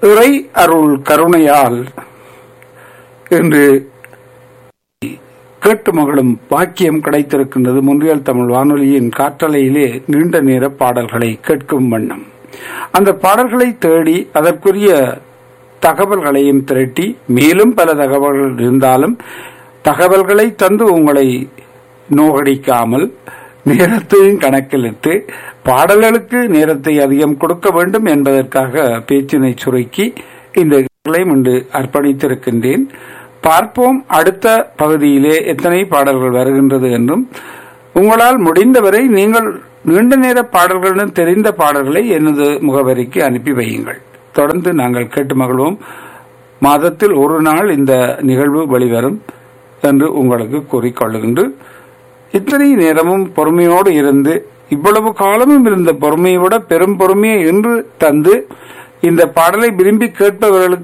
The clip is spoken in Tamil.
இறை அருள் கருணையால் என்று கேட்டு மகளும் பாக்கியம் கிடைத்திருக்கின்றது முன்றியல் தமிழ் வானொலியின் காற்றலையிலே நீண்ட நேர பாடல்களை கேட்கும் வண்ணம் அந்த பாடல்களை தேடி அதற்குரிய தகவல்களையும் திரட்டி மேலும் பல தகவல்கள் இருந்தாலும் தகவல்களை தந்து உங்களை நோகடிக்காமல் நேரத்தையும் கணக்கிலிட்டு பாடல்களுக்கு நேரத்தை அதிகம் கொடுக்க வேண்டும் என்பதற்காக பேச்சினை சுருக்கி இந்த இன்று அர்ப்பணித்திருக்கின்றேன் பார்ப்போம் அடுத்த பகுதியிலே எத்தனை பாடல்கள் வருகின்றது என்றும் உங்களால் முடிந்தவரை நீங்கள் நீண்ட நேர பாடல்களுடன் தெரிந்த பாடல்களை எனது முகவரிக்கு அனுப்பி வையுங்கள் தொடர்ந்து நாங்கள் கேட்டு மகிழ்வோம் மாதத்தில் ஒரு நாள் இந்த நிகழ்வு வெளிவரும் என்று உங்களுக்கு கூறிக்கொள்ளுகின்று இத்தனை நேரமும் பொறுமையோடு இருந்து இவ்வளவு காலமும் இருந்த பொறுமையை விட பெரும் பொறுமையை இன்று தந்து இந்த பாடலை விரும்பி கேட்பவர்களுக்கு